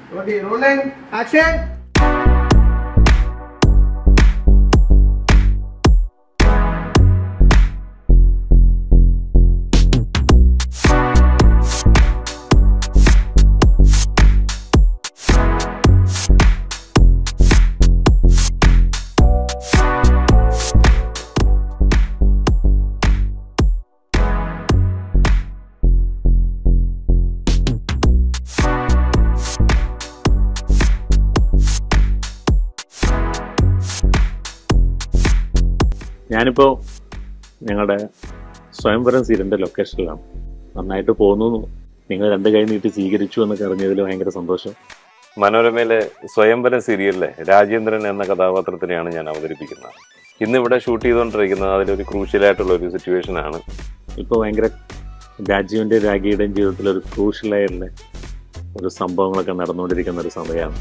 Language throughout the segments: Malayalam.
Okay, rolling. Action. ഞാനിപ്പോൾ ഞങ്ങളുടെ സ്വയംവരം സീരിയലിൻ്റെ ലൊക്കേഷനിലാണ് നന്നായിട്ട് പോകുന്നു നിങ്ങൾ രണ്ട് കൈ നീട്ടി സ്വീകരിച്ചു എന്നൊക്കെ അറിഞ്ഞതിൽ ഭയങ്കര സന്തോഷം മനോരമയിലെ സ്വയംവരം സീരിയലിലെ രാജേന്ദ്രൻ എന്ന കഥാപാത്രത്തിനെയാണ് ഞാൻ അവതരിപ്പിക്കുന്നത് ഇന്ന് ഇവിടെ ഷൂട്ട് ചെയ്തുകൊണ്ടിരിക്കുന്നത് അതിലൊരു ക്രൂഷ്യലായിട്ടുള്ള ഒരു സിറ്റുവേഷൻ ആണ് ഇപ്പോൾ ഭയങ്കര രാജീവിൻ്റെ രാഗിയുടെയും ജീവിതത്തിൽ ഒരു ക്രൂഷ്യലായിട്ടുള്ള ഒരു സംഭവങ്ങളൊക്കെ നടന്നുകൊണ്ടിരിക്കുന്ന ഒരു സമയമാണ്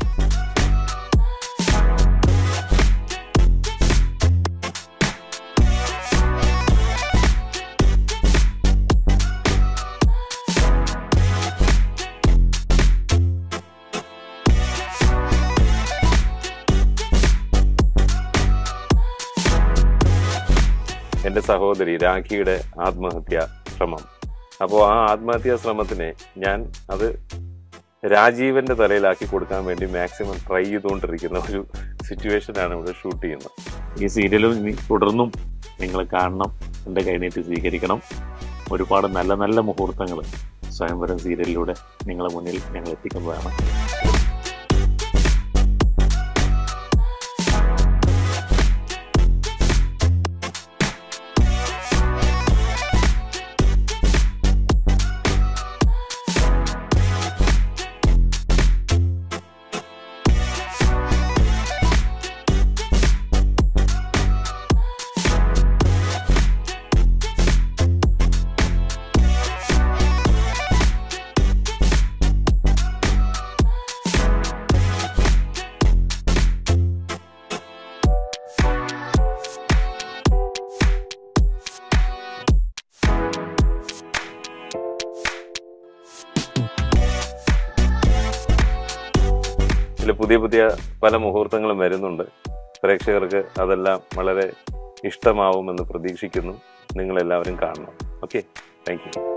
എൻ്റെ സഹോദരി രാഖിയുടെ ആത്മഹത്യാ ശ്രമം അപ്പോൾ ആ ആത്മഹത്യാ ശ്രമത്തിനെ ഞാൻ അത് രാജീവന്റെ തലയിലാക്കി കൊടുക്കാൻ വേണ്ടി മാക്സിമം ട്രൈ ചെയ്തുകൊണ്ടിരിക്കുന്ന ഒരു സിറ്റുവേഷനാണ് ഇവിടെ ഷൂട്ട് ചെയ്യുന്നത് ഈ സീരിയലും ഇനി തുടർന്നും നിങ്ങൾ കാണണം എൻ്റെ കൈനീട്ടി സ്വീകരിക്കണം ഒരുപാട് നല്ല നല്ല മുഹൂർത്തങ്ങൾ സ്വയംവരം സീരിയലിലൂടെ നിങ്ങളെ മുന്നിൽ ഞങ്ങൾ എത്തിക്കുന്നതാണ് ചില പുതിയ പുതിയ പല മുഹൂർത്തങ്ങളും വരുന്നുണ്ട് പ്രേക്ഷകർക്ക് അതെല്ലാം വളരെ ഇഷ്ടമാവുമെന്ന് പ്രതീക്ഷിക്കുന്നു നിങ്ങളെല്ലാവരും കാണണം ഓക്കെ താങ്ക് യു